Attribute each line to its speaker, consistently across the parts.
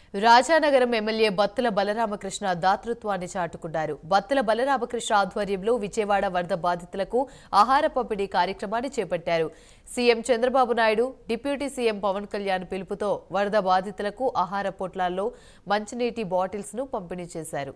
Speaker 1: Rajanagaram MLA Battula Balaramakrishna దాతృత్వాన్ని చాటుకున్నారు బత్తుల బలరామకృష్ణ ఆధ్వర్యంలో విజయవాడ వరద బాధితులకు ఆహార పంపిణీ కార్యక్రమాన్ని చేపట్టారు CM Chandrababu Naidu deputy CM Pawan Kalyan పిలుపుతో వరద బాధితులకు ఆహార పొట్లాల్లో మంచినీటి బాటిల్స్ ను పంపిణీ చేశారు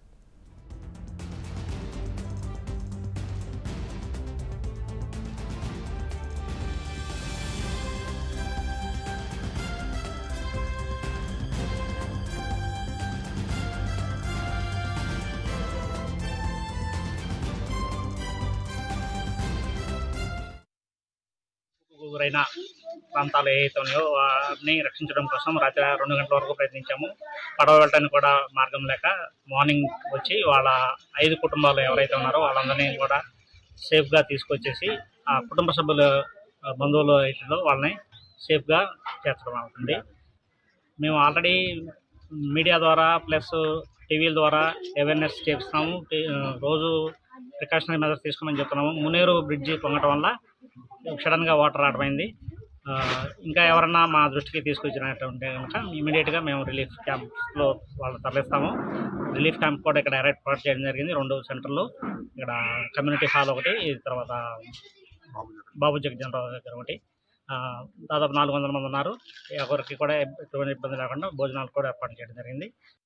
Speaker 2: గురైన ప్రాంతాలు ఏవైతే ఉన్నాయో వాటిని రక్షించడం కోసం రాత్రి రెండు గంటల వరకు ప్రయత్నించాము పడవ వెళ్ళడానికి కూడా మార్గం లేక మార్నింగ్ వచ్చి వాళ్ళ ఐదు కుటుంబాలు ఎవరైతే ఉన్నారో వాళ్ళందరినీ కూడా సేఫ్గా తీసుకొచ్చేసి ఆ కుటుంబ సభ్యులు ఆ, బంధువులు వీటిలో వాళ్ళని సేఫ్గా చేర్చడం అవుతుంది మేము ఆల్రెడీ మీడియా ద్వారా ప్లస్ టీవీల ద్వారా అవేర్నెస్ చేస్తున్నాము టీ- రోజు ప్రికాషనరీ మెజర్స్ తీసుకోమని చెప్తున్నాము మునేరు బ్రిడ్జి పొంగటం వల్ల సడన్గా వాటర్ రావడమైంది ఆ, ఇంకా ఎవరన్నా మా దృష్టికి తీసుకొచ్చినట్టుంటే కనుక ఇమీడియట్గా మేము రిలీఫ్ క్యాంప్స్లో వాళ్ళు తరలిస్తాము రిలీఫ్ క్యాంప్ కూడా ఇక్కడ ఏర్పాటు చేయడం జరిగింది రెండు సెంటర్లు ఇక్కడ కమ్యూనిటీ హాల్ ఒకటి తర్వాత బాబు జగజనరావు దగ్గర ఒకటి ఆ, దాదాపు నాలుగు వందల మంది ఉన్నారు ఎవరికి కూడా ఎటువంటి ఇబ్బంది లేకుండా భోజనాలు కూడా ఏర్పాటు చేయడం జరిగింది